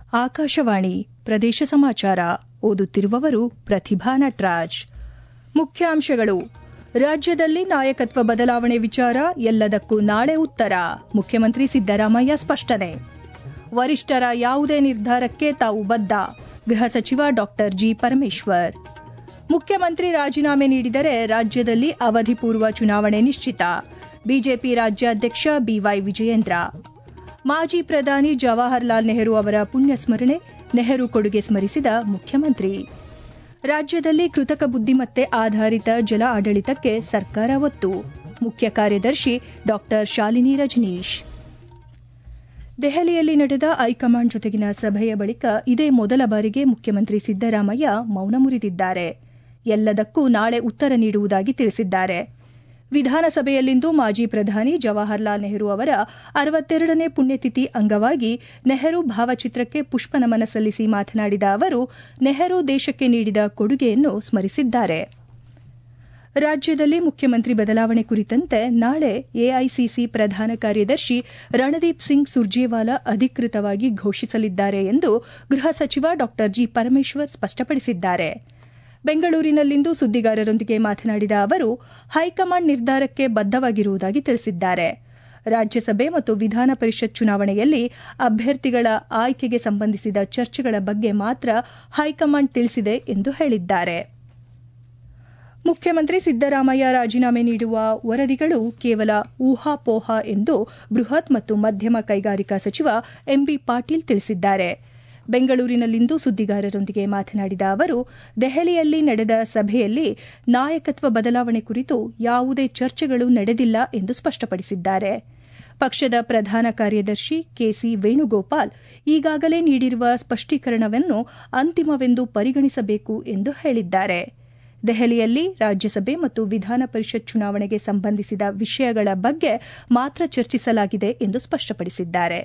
ಆಕಾಶವಾಣಿ ಪ್ರದೇಶ ಸಮಾಚಾರ ಓದುತ್ತಿರುವವರು ಪ್ರತಿಭಾ ನಟ್ರಾಜ್ ಮುಖ್ಯಾಂಶಗಳು ರಾಜ್ಯದಲ್ಲಿ ನಾಯಕತ್ವ ಬದಲಾವಣೆ ವಿಚಾರ ಎಲ್ಲದಕ್ಕೂ ನಾಳೆ ಉತ್ತರ ಮುಖ್ಯಮಂತ್ರಿ ಸಿದ್ದರಾಮಯ್ಯ ಸ್ಪಷ್ಟನೆ ವರಿಷ್ಠರ ಯಾವುದೇ ನಿರ್ಧಾರಕ್ಕೆ ತಾವು ಬದ್ಧ ಗೃಹ ಸಚಿವ ಡಾ ಜಿ ಪರಮೇಶ್ವರ್ ಮುಖ್ಯಮಂತ್ರಿ ರಾಜೀನಾಮೆ ನೀಡಿದರೆ ರಾಜ್ಯದಲ್ಲಿ ಅವಧಿಪೂರ್ವ ಚುನಾವಣೆ ನಿಶ್ಚಿತ ಬಿಜೆಪಿ ರಾಜ್ಯಾಧ್ಯಕ್ಷ ಬಿವೈ ವಿಜಯೇಂದ್ರ ಮಾಜಿ ಪ್ರಧಾನಿ ಜವಾಹರ್ಲಾಲ್ ನೆಹರು ಅವರ ಪುಣ್ಯಸ್ಮರಣೆ ನೆಹರು ಕೊಡುಗೆ ಸ್ಮರಿಸಿದ ಮುಖ್ಯಮಂತ್ರಿ ರಾಜ್ಯದಲ್ಲಿ ಕೃತಕ ಬುದ್ದಿಮತ್ತೆ ಆಧಾರಿತ ಜಲ ಆಡಳಿತಕ್ಕೆ ಸರ್ಕಾರ ಒತ್ತು ಮುಖ್ಯ ಕಾರ್ಯದರ್ಶಿ ಡಾ ಶಾಲಿನಿ ರಜನೀಶ್ ದೆಹಲಿಯಲ್ಲಿ ನಡೆದ ಹೈಕಮಾಂಡ್ ಜೊತೆಗಿನ ಸಭೆಯ ಬಳಿಕ ಇದೇ ಮೊದಲ ಬಾರಿಗೆ ಮುಖ್ಯಮಂತ್ರಿ ಸಿದ್ದರಾಮಯ್ಯ ಮೌನ ಮುರಿದಿದ್ದಾರೆ ಎಲ್ಲದಕ್ಕೂ ನಾಳೆ ಉತ್ತರ ನೀಡುವುದಾಗಿ ತಿಳಿಸಿದ್ದಾರೆ ವಿಧಾನಸಭೆಯಲ್ಲಿಂದು ಮಾಜಿ ಪ್ರಧಾನಿ ಜವಾಹರ್ಲಾಲ್ ನೆಹರು ಅವರ ಅರವತ್ತೆರಡನೇ ಪುಣ್ಯತಿಥಿ ಅಂಗವಾಗಿ ನೆಹರು ಭಾವಚಿತ್ರಕ್ಕೆ ಪುಷ್ಪನಮನ ಸಲ್ಲಿಸಿ ಮಾತನಾಡಿದ ಅವರು ನೆಹರು ದೇಶಕ್ಕೆ ನೀಡಿದ ಕೊಡುಗೆಯನ್ನು ಸ್ಮರಿಸಿದ್ದಾರೆ ರಾಜ್ಯದಲ್ಲಿ ಮುಖ್ಯಮಂತ್ರಿ ಬದಲಾವಣೆ ಕುರಿತಂತೆ ನಾಳೆ ಎಐಸಿಸಿ ಪ್ರಧಾನ ಕಾರ್ಯದರ್ಶಿ ರಣದೀಪ್ ಸಿಂಗ್ ಸುರ್ಜೇವಾಲಾ ಅಧಿಕೃತವಾಗಿ ಘೋಷಿಸಲಿದ್ದಾರೆ ಎಂದು ಗೃಹ ಸಚಿವ ಡಾ ಜಿ ಪರಮೇಶ್ವರ್ ಸ್ಪಷ್ಟಪಡಿಸಿದ್ದಾರೆ ಬೆಂಗಳೂರಿನಲ್ಲಿಂದು ಸುದ್ದಿಗಾರರೊಂದಿಗೆ ಮಾತನಾಡಿದ ಅವರು ಹೈಕಮಾಂಡ್ ನಿರ್ಧಾರಕ್ಕೆ ಬದ್ದವಾಗಿರುವುದಾಗಿ ತಿಳಿಸಿದ್ದಾರೆ ರಾಜ್ಯಸಭೆ ಮತ್ತು ವಿಧಾನ ಪರಿಷತ್ ಚುನಾವಣೆಯಲ್ಲಿ ಅಭ್ಯರ್ಥಿಗಳ ಆಯ್ಕೆಗೆ ಸಂಬಂಧಿಸಿದ ಚರ್ಚೆಗಳ ಬಗ್ಗೆ ಮಾತ್ರ ಹೈಕಮಾಂಡ್ ತಿಳಿಸಿದೆ ಎಂದು ಹೇಳಿದ್ದಾರೆ ಮುಖ್ಯಮಂತ್ರಿ ಸಿದ್ದರಾಮಯ್ಯ ರಾಜೀನಾಮೆ ನೀಡುವ ವರದಿಗಳು ಕೇವಲ ಊಹಾಪೋಹ ಎಂದು ಬೃಹತ್ ಮತ್ತು ಮಧ್ಯಮ ಕೈಗಾರಿಕಾ ಸಚಿವ ಎಂಬಿ ಪಾಟೀಲ್ ತಿಳಿಸಿದ್ದಾರೆ ಬೆಂಗಳೂರಿನಲ್ಲಿಂದು ಸುದ್ದಿಗಾರರೊಂದಿಗೆ ಮಾತನಾಡಿದ ಅವರು ದೆಹಲಿಯಲ್ಲಿ ನಡೆದ ಸಭೆಯಲ್ಲಿ ನಾಯಕತ್ವ ಬದಲಾವಣೆ ಕುರಿತು ಯಾವುದೇ ಚರ್ಚೆಗಳು ನಡೆದಿಲ್ಲ ಎಂದು ಸ್ಪಷ್ಟಪಡಿಸಿದ್ದಾರೆ ಪಕ್ಷದ ಪ್ರಧಾನ ಕಾರ್ಯದರ್ಶಿ ಕೆಸಿ ವೇಣುಗೋಪಾಲ್ ಈಗಾಗಲೇ ನೀಡಿರುವ ಸ್ಪಷ್ಟೀಕರಣವನ್ನು ಅಂತಿಮವೆಂದು ಪರಿಗಣಿಸಬೇಕು ಎಂದು ಹೇಳಿದ್ದಾರೆ ದೆಹಲಿಯಲ್ಲಿ ರಾಜ್ಯಸಭೆ ಮತ್ತು ವಿಧಾನ ಪರಿಷತ್ ಚುನಾವಣೆಗೆ ಸಂಬಂಧಿಸಿದ ವಿಷಯಗಳ ಬಗ್ಗೆ ಮಾತ್ರ ಚರ್ಚಿಸಲಾಗಿದೆ ಎಂದು ಸ್ಪಷ್ಟಪಡಿಸಿದ್ದಾರೆ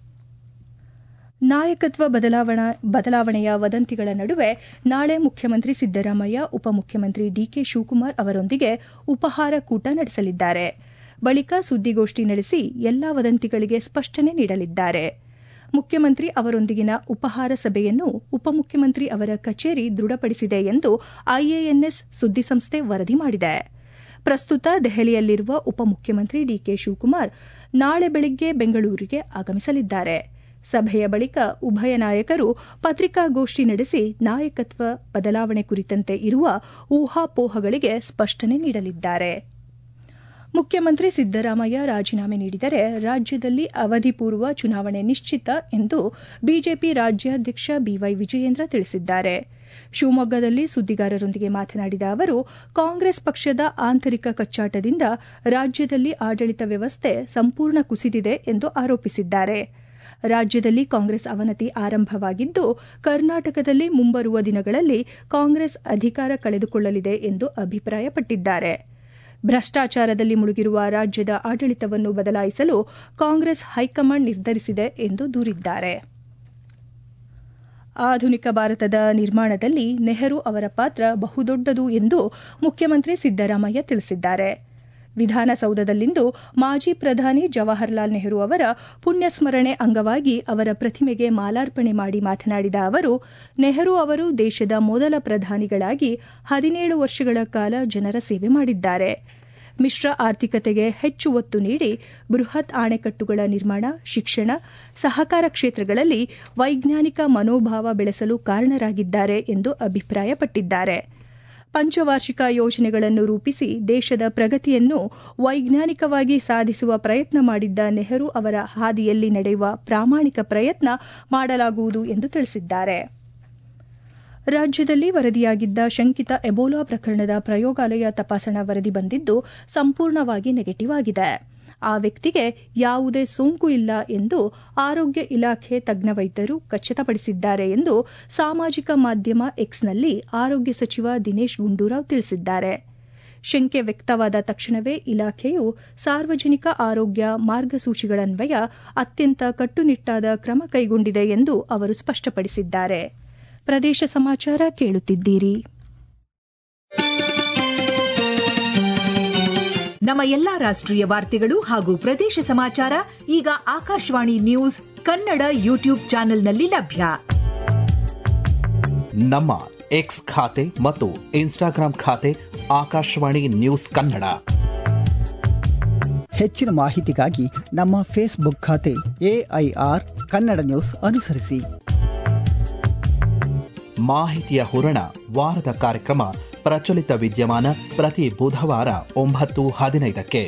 ನಾಯಕತ್ವ ಬದಲಾವಣೆಯ ವದಂತಿಗಳ ನಡುವೆ ನಾಳೆ ಮುಖ್ಯಮಂತ್ರಿ ಸಿದ್ದರಾಮಯ್ಯ ಉಪಮುಖ್ಯಮಂತ್ರಿ ಡಿಕೆ ಶಿವಕುಮಾರ್ ಅವರೊಂದಿಗೆ ಉಪಹಾರ ಕೂಟ ನಡೆಸಲಿದ್ದಾರೆ ಬಳಿಕ ಸುದ್ದಿಗೋಷ್ಠಿ ನಡೆಸಿ ಎಲ್ಲಾ ವದಂತಿಗಳಿಗೆ ಸ್ಪಷ್ಟನೆ ನೀಡಲಿದ್ದಾರೆ ಮುಖ್ಯಮಂತ್ರಿ ಅವರೊಂದಿಗಿನ ಉಪಹಾರ ಸಭೆಯನ್ನು ಉಪಮುಖ್ಯಮಂತ್ರಿ ಅವರ ಕಚೇರಿ ದೃಢಪಡಿಸಿದೆ ಎಂದು ಐಎಎನ್ಎಸ್ ಸುದ್ದಿಸಂಸ್ಥೆ ವರದಿ ಮಾಡಿದೆ ಪ್ರಸ್ತುತ ದೆಹಲಿಯಲ್ಲಿರುವ ಉಪಮುಖ್ಯಮಂತ್ರಿ ಡಿಕೆ ಶಿವಕುಮಾರ್ ನಾಳೆ ಬೆಳಗ್ಗೆ ಬೆಂಗಳೂರಿಗೆ ಆಗಮಿಸಲಿದ್ದಾರೆ ಸಭೆಯ ಬಳಿಕ ಉಭಯ ನಾಯಕರು ಪತ್ರಿಕಾಗೋಷ್ಠಿ ನಡೆಸಿ ನಾಯಕತ್ವ ಬದಲಾವಣೆ ಕುರಿತಂತೆ ಇರುವ ಊಹಾಪೋಹಗಳಿಗೆ ಸ್ಪಷ್ಟನೆ ನೀಡಲಿದ್ದಾರೆ ಮುಖ್ಯಮಂತ್ರಿ ಸಿದ್ದರಾಮಯ್ಯ ರಾಜೀನಾಮೆ ನೀಡಿದರೆ ರಾಜ್ಯದಲ್ಲಿ ಅವಧಿಪೂರ್ವ ಚುನಾವಣೆ ನಿಶ್ಚಿತ ಎಂದು ಬಿಜೆಪಿ ರಾಜ್ಯಾಧ್ಯಕ್ಷ ಬಿವೈ ವಿಜಯೇಂದ್ರ ತಿಳಿಸಿದ್ದಾರೆ ಶಿವಮೊಗ್ಗದಲ್ಲಿ ಸುದ್ದಿಗಾರರೊಂದಿಗೆ ಮಾತನಾಡಿದ ಅವರು ಕಾಂಗ್ರೆಸ್ ಪಕ್ಷದ ಆಂತರಿಕ ಕಚ್ಚಾಟದಿಂದ ರಾಜ್ಯದಲ್ಲಿ ಆಡಳಿತ ವ್ಯವಸ್ಥೆ ಸಂಪೂರ್ಣ ಕುಸಿದಿದೆ ಎಂದು ಆರೋಪಿಸಿದ್ದಾರೆ ರಾಜ್ಯದಲ್ಲಿ ಕಾಂಗ್ರೆಸ್ ಅವನತಿ ಆರಂಭವಾಗಿದ್ದು ಕರ್ನಾಟಕದಲ್ಲಿ ಮುಂಬರುವ ದಿನಗಳಲ್ಲಿ ಕಾಂಗ್ರೆಸ್ ಅಧಿಕಾರ ಕಳೆದುಕೊಳ್ಳಲಿದೆ ಎಂದು ಅಭಿಪ್ರಾಯಪಟ್ಟಿದ್ದಾರೆ ಭ್ರಷ್ಟಾಚಾರದಲ್ಲಿ ಮುಳುಗಿರುವ ರಾಜ್ಯದ ಆಡಳಿತವನ್ನು ಬದಲಾಯಿಸಲು ಕಾಂಗ್ರೆಸ್ ಹೈಕಮಾಂಡ್ ನಿರ್ಧರಿಸಿದೆ ಎಂದು ದೂರಿದ್ದಾರೆ ಆಧುನಿಕ ಭಾರತದ ನಿರ್ಮಾಣದಲ್ಲಿ ನೆಹರು ಅವರ ಪಾತ್ರ ಬಹುದೊಡ್ಡದು ಎಂದು ಮುಖ್ಯಮಂತ್ರಿ ಸಿದ್ದರಾಮಯ್ಯ ತಿಳಿಸಿದ್ದಾರೆ ವಿಧಾನಸೌಧದಲ್ಲಿಂದು ಮಾಜಿ ಪ್ರಧಾನಿ ಜವಾಹರ್ಲಾಲ್ ನೆಹರು ಅವರ ಪುಣ್ಯಸ್ಮರಣೆ ಅಂಗವಾಗಿ ಅವರ ಪ್ರತಿಮೆಗೆ ಮಾಲಾರ್ಪಣೆ ಮಾಡಿ ಮಾತನಾಡಿದ ಅವರು ನೆಹರು ಅವರು ದೇಶದ ಮೊದಲ ಪ್ರಧಾನಿಗಳಾಗಿ ಹದಿನೇಳು ವರ್ಷಗಳ ಕಾಲ ಜನರ ಸೇವೆ ಮಾಡಿದ್ದಾರೆ ಮಿಶ್ರ ಆರ್ಥಿಕತೆಗೆ ಹೆಚ್ಚು ಒತ್ತು ನೀಡಿ ಬೃಹತ್ ಅಣೆಕಟ್ಟುಗಳ ನಿರ್ಮಾಣ ಶಿಕ್ಷಣ ಸಹಕಾರ ಕ್ಷೇತ್ರಗಳಲ್ಲಿ ವೈಜ್ಞಾನಿಕ ಮನೋಭಾವ ಬೆಳೆಸಲು ಕಾರಣರಾಗಿದ್ದಾರೆ ಎಂದು ಅಭಿಪ್ರಾಯಪಟ್ಟಿದ್ದಾರೆ ಪಂಚವಾರ್ಷಿಕ ಯೋಜನೆಗಳನ್ನು ರೂಪಿಸಿ ದೇಶದ ಪ್ರಗತಿಯನ್ನು ವೈಜ್ಞಾನಿಕವಾಗಿ ಸಾಧಿಸುವ ಪ್ರಯತ್ನ ಮಾಡಿದ್ದ ನೆಹರು ಅವರ ಹಾದಿಯಲ್ಲಿ ನಡೆಯುವ ಪ್ರಾಮಾಣಿಕ ಪ್ರಯತ್ನ ಮಾಡಲಾಗುವುದು ಎಂದು ತಿಳಿಸಿದ್ದಾರೆ ರಾಜ್ಯದಲ್ಲಿ ವರದಿಯಾಗಿದ್ದ ಶಂಕಿತ ಎಬೋಲಾ ಪ್ರಕರಣದ ಪ್ರಯೋಗಾಲಯ ತಪಾಸಣಾ ವರದಿ ಬಂದಿದ್ದು ಸಂಪೂರ್ಣವಾಗಿ ನೆಗೆಟಿವ್ ಆಗಿದೆ ಆ ವ್ಯಕ್ತಿಗೆ ಯಾವುದೇ ಸೋಂಕು ಇಲ್ಲ ಎಂದು ಆರೋಗ್ಯ ಇಲಾಖೆ ತಜ್ಞ ವೈದ್ಯರು ಖಚಿತಪಡಿಸಿದ್ದಾರೆ ಎಂದು ಸಾಮಾಜಿಕ ಮಾಧ್ಯಮ ಎಕ್ಸ್ನಲ್ಲಿ ಆರೋಗ್ಯ ಸಚಿವ ದಿನೇಶ್ ಗುಂಡೂರಾವ್ ತಿಳಿಸಿದ್ದಾರೆ ಶಂಕೆ ವ್ಯಕ್ತವಾದ ತಕ್ಷಣವೇ ಇಲಾಖೆಯು ಸಾರ್ವಜನಿಕ ಆರೋಗ್ಯ ಮಾರ್ಗಸೂಚಿಗಳನ್ವಯ ಅತ್ಯಂತ ಕಟ್ಟುನಿಟ್ಟಾದ ಕ್ರಮ ಕೈಗೊಂಡಿದೆ ಎಂದು ಅವರು ಸ್ಪಷ್ಟಪಡಿಸಿದ್ದಾರೆ ಪ್ರದೇಶ ಸಮಾಚಾರ ಕೇಳುತ್ತಿದ್ದೀರಿ ನಮ್ಮ ಎಲ್ಲಾ ರಾಷ್ಟ್ರೀಯ ವಾರ್ತೆಗಳು ಹಾಗೂ ಪ್ರದೇಶ ಸಮಾಚಾರ ಈಗ ಆಕಾಶವಾಣಿ ನ್ಯೂಸ್ ಕನ್ನಡ ಯೂಟ್ಯೂಬ್ ಚಾನೆಲ್ನಲ್ಲಿ ಲಭ್ಯ ನಮ್ಮ ಎಕ್ಸ್ ಖಾತೆ ಮತ್ತು ಇನ್ಸ್ಟಾಗ್ರಾಂ ಖಾತೆ ಆಕಾಶವಾಣಿ ನ್ಯೂಸ್ ಕನ್ನಡ ಹೆಚ್ಚಿನ ಮಾಹಿತಿಗಾಗಿ ನಮ್ಮ ಫೇಸ್ಬುಕ್ ಖಾತೆ ಎಐಆರ್ ಕನ್ನಡ ನ್ಯೂಸ್ ಅನುಸರಿಸಿ ಮಾಹಿತಿಯ ಹೂರಣ ವಾರದ ಕಾರ್ಯಕ್ರಮ ಪ್ರಚಲಿತ ವಿದ್ಯಮಾನ ಪ್ರತಿ ಬುಧವಾರ ಒಂಬತ್ತು ಹದಿನೈದಕ್ಕೆ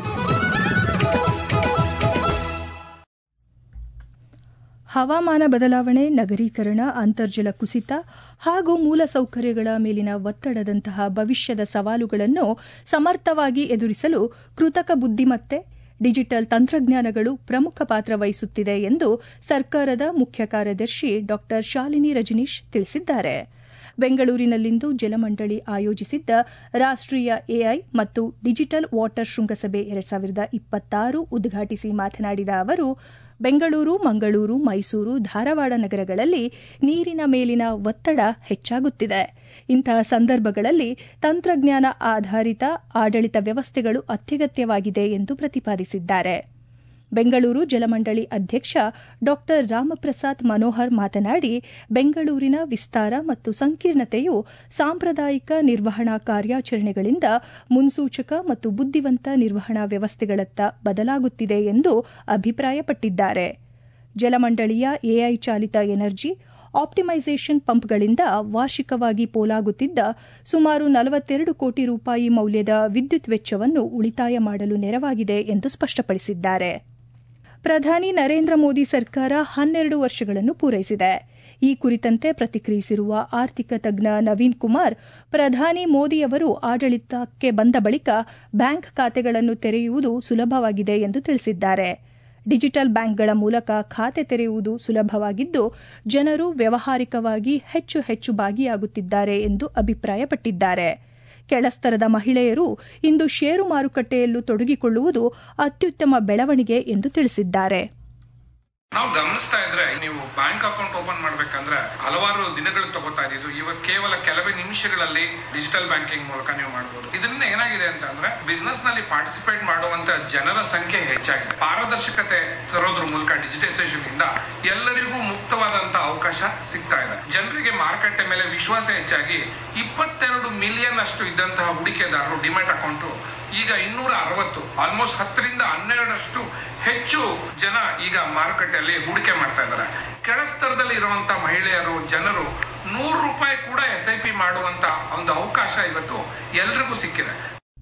ಹವಾಮಾನ ಬದಲಾವಣೆ ನಗರೀಕರಣ ಅಂತರ್ಜಲ ಕುಸಿತ ಹಾಗೂ ಮೂಲಸೌಕರ್ಯಗಳ ಮೇಲಿನ ಒತ್ತಡದಂತಹ ಭವಿಷ್ಯದ ಸವಾಲುಗಳನ್ನು ಸಮರ್ಥವಾಗಿ ಎದುರಿಸಲು ಕೃತಕ ಬುದ್ದಿಮತ್ತೆ ಡಿಜಿಟಲ್ ತಂತ್ರಜ್ಞಾನಗಳು ಪ್ರಮುಖ ಪಾತ್ರ ವಹಿಸುತ್ತಿದೆ ಎಂದು ಸರ್ಕಾರದ ಮುಖ್ಯ ಕಾರ್ಯದರ್ಶಿ ಡಾ ಶಾಲಿನಿ ರಜನೀಶ್ ತಿಳಿಸಿದ್ದಾರೆ ಬೆಂಗಳೂರಿನಲ್ಲಿಂದು ಜಲಮಂಡಳಿ ಆಯೋಜಿಸಿದ್ದ ರಾಷ್ಟೀಯ ಎಐ ಮತ್ತು ಡಿಜಿಟಲ್ ವಾಟರ್ ಶೃಂಗಸಭೆ ಎರಡ್ ಸಾವಿರದ ಇಪ್ಪತ್ತಾರು ಉದ್ಘಾಟಿಸಿ ಮಾತನಾಡಿದ ಅವರು ಬೆಂಗಳೂರು ಮಂಗಳೂರು ಮೈಸೂರು ಧಾರವಾಡ ನಗರಗಳಲ್ಲಿ ನೀರಿನ ಮೇಲಿನ ಒತ್ತಡ ಹೆಚ್ಚಾಗುತ್ತಿದೆ ಇಂತಹ ಸಂದರ್ಭಗಳಲ್ಲಿ ತಂತ್ರಜ್ಞಾನ ಆಧಾರಿತ ಆಡಳಿತ ವ್ಯವಸ್ಥೆಗಳು ಅತ್ಯಗತ್ಯವಾಗಿದೆ ಎಂದು ಪ್ರತಿಪಾದಿಸಿದ್ದಾರೆ ಬೆಂಗಳೂರು ಜಲಮಂಡಳಿ ಅಧ್ಯಕ್ಷ ಡಾ ರಾಮಪ್ರಸಾದ್ ಮನೋಹರ್ ಮಾತನಾಡಿ ಬೆಂಗಳೂರಿನ ವಿಸ್ತಾರ ಮತ್ತು ಸಂಕೀರ್ಣತೆಯು ಸಾಂಪ್ರದಾಯಿಕ ನಿರ್ವಹಣಾ ಕಾರ್ಯಾಚರಣೆಗಳಿಂದ ಮುನ್ಸೂಚಕ ಮತ್ತು ಬುದ್ದಿವಂತ ನಿರ್ವಹಣಾ ವ್ಯವಸ್ಥೆಗಳತ್ತ ಬದಲಾಗುತ್ತಿದೆ ಎಂದು ಅಭಿಪ್ರಾಯಪಟ್ಟಿದ್ದಾರೆ ಜಲಮಂಡಳಿಯ ಎಐ ಚಾಲಿತ ಎನರ್ಜಿ ಆಪ್ಟಿಮೈಸೇಷನ್ ಪಂಪ್ಗಳಿಂದ ವಾರ್ಷಿಕವಾಗಿ ಪೋಲಾಗುತ್ತಿದ್ದ ಸುಮಾರು ನಲವತ್ತೆರಡು ಕೋಟಿ ರೂಪಾಯಿ ಮೌಲ್ಯದ ವಿದ್ಯುತ್ ವೆಚ್ಚವನ್ನು ಉಳಿತಾಯ ಮಾಡಲು ನೆರವಾಗಿದೆ ಎಂದು ಸ್ಪಷ್ಟಪಡಿಸಿದ್ದಾರೆ ಪ್ರಧಾನಿ ನರೇಂದ್ರ ಮೋದಿ ಸರ್ಕಾರ ಹನ್ನೆರಡು ವರ್ಷಗಳನ್ನು ಪೂರೈಸಿದೆ ಈ ಕುರಿತಂತೆ ಪ್ರತಿಕ್ರಿಯಿಸಿರುವ ಆರ್ಥಿಕ ತಜ್ಞ ನವೀನ್ ಕುಮಾರ್ ಪ್ರಧಾನಿ ಮೋದಿಯವರು ಆಡಳಿತಕ್ಕೆ ಬಂದ ಬಳಿಕ ಬ್ಯಾಂಕ್ ಖಾತೆಗಳನ್ನು ತೆರೆಯುವುದು ಸುಲಭವಾಗಿದೆ ಎಂದು ತಿಳಿಸಿದ್ದಾರೆ ಡಿಜಿಟಲ್ ಬ್ಯಾಂಕ್ಗಳ ಮೂಲಕ ಖಾತೆ ತೆರೆಯುವುದು ಸುಲಭವಾಗಿದ್ದು ಜನರು ವ್ಯವಹಾರಿಕವಾಗಿ ಹೆಚ್ಚು ಹೆಚ್ಚು ಭಾಗಿಯಾಗುತ್ತಿದ್ದಾರೆ ಎಂದು ಅಭಿಪ್ರಾಯಪಟ್ಟಿದ್ದಾರೆ ಕೆಳಸ್ತರದ ಮಹಿಳೆಯರು ಇಂದು ಷೇರು ಮಾರುಕಟ್ಟೆಯಲ್ಲೂ ತೊಡಗಿಕೊಳ್ಳುವುದು ಅತ್ಯುತ್ತಮ ಬೆಳವಣಿಗೆ ಎಂದು ತಿಳಿಸಿದ್ದಾರೆ ನಾವು ಗಮನಿಸ್ತಾ ಇದ್ರೆ ನೀವು ಬ್ಯಾಂಕ್ ಅಕೌಂಟ್ ಓಪನ್ ಮಾಡ್ಬೇಕಂದ್ರೆ ಹಲವಾರು ದಿನಗಳು ತಗೋತಾ ಇದ್ದು ಇವಾಗ ಕೇವಲ ಕೆಲವೇ ನಿಮಿಷಗಳಲ್ಲಿ ಡಿಜಿಟಲ್ ಬ್ಯಾಂಕಿಂಗ್ ಮೂಲಕ ನೀವು ಮಾಡಬಹುದು ಇದರಿಂದ ಏನಾಗಿದೆ ಅಂತ ಅಂದ್ರೆ ಬಿಸ್ನೆಸ್ ನಲ್ಲಿ ಪಾರ್ಟಿಸಿಪೇಟ್ ಮಾಡುವಂತ ಜನರ ಸಂಖ್ಯೆ ಹೆಚ್ಚಾಗಿದೆ ಪಾರದರ್ಶಕತೆ ತರೋದ್ರ ಮೂಲಕ ಡಿಜಿಟೈಸೇಷನ್ ಇಂದ ಎಲ್ಲರಿಗೂ ಮುಕ್ತವಾದಂತ ಅವಕಾಶ ಸಿಗ್ತಾ ಇದೆ ಜನರಿಗೆ ಮಾರುಕಟ್ಟೆ ಮೇಲೆ ವಿಶ್ವಾಸ ಹೆಚ್ಚಾಗಿ ಇಪ್ಪತ್ತೆರಡು ಮಿಲಿಯನ್ ಅಷ್ಟು ಇದ್ದಂತಹ ಹೂಡಿಕೆದಾರರು ಡಿಮ್ಯಾಟ್ ಅಕೌಂಟ್ ಈಗ ಇನ್ನೂರ ಅರವತ್ತು ಆಲ್ಮೋಸ್ಟ್ ಹತ್ತರಿಂದ ಹನ್ನೆರಡರಷ್ಟು ಹೆಚ್ಚು ಜನ ಈಗ ಮಾರುಕಟ್ಟೆಯಲ್ಲಿ ಹೂಡಿಕೆ ಮಾಡ್ತಾ ಇದ್ದಾರೆ ಕೆಳಸ್ತರದಲ್ಲಿ ಇರುವಂತ ಮಹಿಳೆಯರು ಜನರು ನೂರು ರೂಪಾಯಿ ಕೂಡ ಎಸ್ ಐ ಪಿ ಮಾಡುವಂತ ಒಂದು ಅವಕಾಶ ಇವತ್ತು ಎಲ್ರಿಗೂ ಸಿಕ್ಕಿದೆ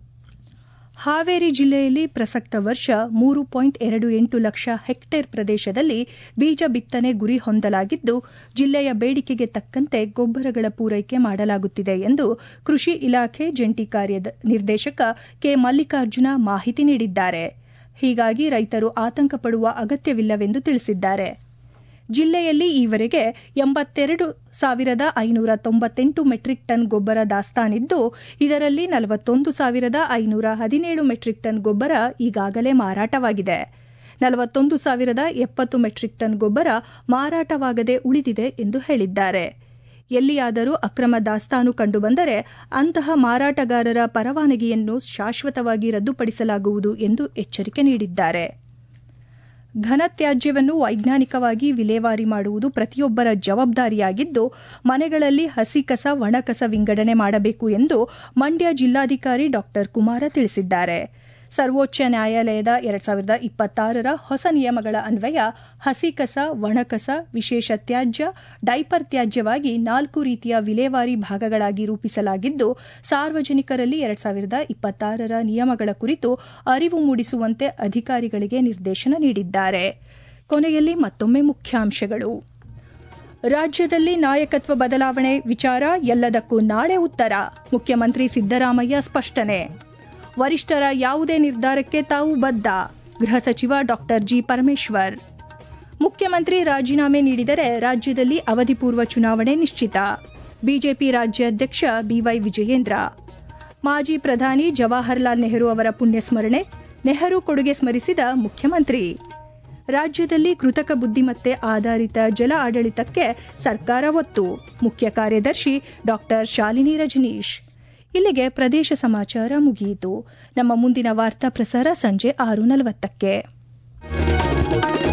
ಹಾವೇರಿ ಜಿಲ್ಲೆಯಲ್ಲಿ ಪ್ರಸಕ್ತ ವರ್ಷ ಮೂರು ಪಾಯಿಂಟ್ ಎರಡು ಎಂಟು ಲಕ್ಷ ಹೆಕ್ಟೇರ್ ಪ್ರದೇಶದಲ್ಲಿ ಬೀಜ ಬಿತ್ತನೆ ಗುರಿ ಹೊಂದಲಾಗಿದ್ದು ಜಿಲ್ಲೆಯ ಬೇಡಿಕೆಗೆ ತಕ್ಕಂತೆ ಗೊಬ್ಬರಗಳ ಪೂರೈಕೆ ಮಾಡಲಾಗುತ್ತಿದೆ ಎಂದು ಕೃಷಿ ಇಲಾಖೆ ಜಂಟಿ ಕಾರ್ಯ ನಿರ್ದೇಶಕ ಕೆ ಮಲ್ಲಿಕಾರ್ಜುನ ಮಾಹಿತಿ ನೀಡಿದ್ದಾರೆ ಹೀಗಾಗಿ ರೈತರು ಆತಂಕ ಪಡುವ ಅಗತ್ಯವಿಲ್ಲವೆಂದು ತಿಳಿಸಿದ್ದಾರೆ ಜಿಲ್ಲೆಯಲ್ಲಿ ಈವರೆಗೆ ಎಂಬತ್ತೆರಡು ಸಾವಿರದ ಐನೂರ ತೊಂಬತ್ತೆಂಟು ಮೆಟ್ರಿಕ್ ಟನ್ ಗೊಬ್ಬರ ದಾಸ್ತಾನಿದ್ದು ಇದರಲ್ಲಿ ನಲವತ್ತೊಂದು ಸಾವಿರದ ಐನೂರ ಹದಿನೇಳು ಮೆಟ್ರಿಕ್ ಟನ್ ಗೊಬ್ಬರ ಈಗಾಗಲೇ ಮಾರಾಟವಾಗಿದೆ ನಲವತ್ತೊಂದು ಸಾವಿರದ ಎಪ್ಪತ್ತು ಮೆಟ್ರಿಕ್ ಟನ್ ಗೊಬ್ಬರ ಮಾರಾಟವಾಗದೆ ಉಳಿದಿದೆ ಎಂದು ಹೇಳಿದ್ದಾರೆ ಎಲ್ಲಿಯಾದರೂ ಅಕ್ರಮ ದಾಸ್ತಾನು ಕಂಡುಬಂದರೆ ಅಂತಹ ಮಾರಾಟಗಾರರ ಪರವಾನಗಿಯನ್ನು ಶಾಶ್ವತವಾಗಿ ರದ್ದುಪಡಿಸಲಾಗುವುದು ಎಂದು ಎಚ್ಚರಿಕೆ ನೀಡಿದ್ದಾರೆ ಘನತ್ಯಾಜ್ಯವನ್ನು ವೈಜ್ಞಾನಿಕವಾಗಿ ವಿಲೇವಾರಿ ಮಾಡುವುದು ಪ್ರತಿಯೊಬ್ಬರ ಜವಾಬ್ದಾರಿಯಾಗಿದ್ದು ಮನೆಗಳಲ್ಲಿ ಹಸಿ ಕಸ ಒಣಕಸ ವಿಂಗಡಣೆ ಮಾಡಬೇಕು ಎಂದು ಮಂಡ್ಯ ಜಿಲ್ಲಾಧಿಕಾರಿ ಡಾ ಕುಮಾರ ತಿಳಿಸಿದ್ದಾರೆ ಸರ್ವೋಚ್ಚ ನ್ಯಾಯಾಲಯದ ಎರಡ್ ಸಾವಿರದ ಇಪ್ಪತ್ತಾರರ ಹೊಸ ನಿಯಮಗಳ ಅನ್ವಯ ಹಸಿ ಕಸ ಒಣಕಸ ವಿಶೇಷ ತ್ಯಾಜ್ಯ ಡೈಪರ್ ತ್ಯಾಜ್ಯವಾಗಿ ನಾಲ್ಕು ರೀತಿಯ ವಿಲೇವಾರಿ ಭಾಗಗಳಾಗಿ ರೂಪಿಸಲಾಗಿದ್ದು ಸಾರ್ವಜನಿಕರಲ್ಲಿ ಎರಡ್ ಸಾವಿರದ ಇಪ್ಪತ್ತಾರರ ನಿಯಮಗಳ ಕುರಿತು ಅರಿವು ಮೂಡಿಸುವಂತೆ ಅಧಿಕಾರಿಗಳಿಗೆ ನಿರ್ದೇಶನ ನೀಡಿದ್ದಾರೆ ಕೊನೆಯಲ್ಲಿ ಮತ್ತೊಮ್ಮೆ ಮುಖ್ಯಾಂಶಗಳು ರಾಜ್ಯದಲ್ಲಿ ನಾಯಕತ್ವ ಬದಲಾವಣೆ ವಿಚಾರ ಎಲ್ಲದಕ್ಕೂ ನಾಳೆ ಉತ್ತರ ಮುಖ್ಯಮಂತ್ರಿ ಸಿದ್ದರಾಮಯ್ಯ ಸ್ಪಷ್ಟನೆ ವರಿಷ್ಠರ ಯಾವುದೇ ನಿರ್ಧಾರಕ್ಕೆ ತಾವು ಬದ್ಧ ಗೃಹ ಸಚಿವ ಡಾ ಜಿ ಪರಮೇಶ್ವರ್ ಮುಖ್ಯಮಂತ್ರಿ ರಾಜೀನಾಮೆ ನೀಡಿದರೆ ರಾಜ್ಯದಲ್ಲಿ ಅವಧಿಪೂರ್ವ ಚುನಾವಣೆ ನಿಶ್ಚಿತ ಬಿಜೆಪಿ ರಾಜ್ಯಾಧ್ಯಕ್ಷ ಬಿವೈ ವಿಜಯೇಂದ್ರ ಮಾಜಿ ಪ್ರಧಾನಿ ಜವಾಹರ್ಲಾಲ್ ನೆಹರು ಅವರ ಪುಣ್ಯಸ್ಮರಣೆ ನೆಹರು ಕೊಡುಗೆ ಸ್ಮರಿಸಿದ ಮುಖ್ಯಮಂತ್ರಿ ರಾಜ್ಯದಲ್ಲಿ ಕೃತಕ ಬುದ್ದಿಮತ್ತೆ ಆಧಾರಿತ ಜಲ ಆಡಳಿತಕ್ಕೆ ಸರ್ಕಾರ ಒತ್ತು ಮುಖ್ಯ ಕಾರ್ಯದರ್ಶಿ ಡಾ ಶಾಲಿನಿ ರಜನೀಶ್ ಇಲ್ಲಿಗೆ ಪ್ರದೇಶ ಸಮಾಚಾರ ಮುಗಿಯಿತು ನಮ್ಮ ಮುಂದಿನ ವಾರ್ತಾ ಪ್ರಸಾರ ಸಂಜೆ ಆರು ನಲವತ್ತಕ್ಕೆ